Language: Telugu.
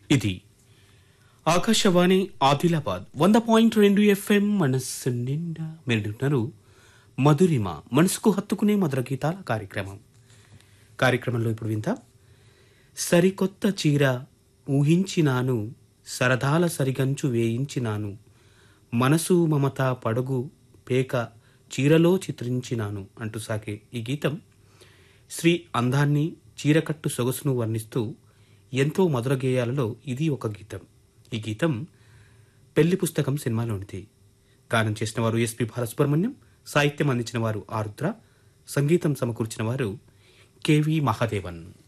ఇది ఆకాశవాణి ఆదిలాబాద్ వంద పాయింట్ రెండు ఎఫ్ఎం మనస్సు నిండా మీరు మధురిమ మనసుకు హత్తుకునే మధుర గీతాల కార్యక్రమం కార్యక్రమంలో ఇప్పుడు వింత సరికొత్త చీర ఊహించినాను సరదాల సరిగంచు వేయించినాను మనసు మమత పడుగు పేక చీరలో చిత్రించినాను అంటూ సాగే ఈ గీతం శ్రీ అందాన్ని చీరకట్టు సొగసును వర్ణిస్తూ ఎంతో మధుర గేయాలలో ఇది ఒక గీతం ఈ గీతం పెళ్లి పుస్తకం సినిమాలోనిది గానం చేసిన వారు ఎస్పి బాలసుబ్రహ్మణ్యం సాహిత్యం అందించిన వారు ఆరుద్ర సంగీతం సమకూర్చిన వారు కెవి మహాదేవన్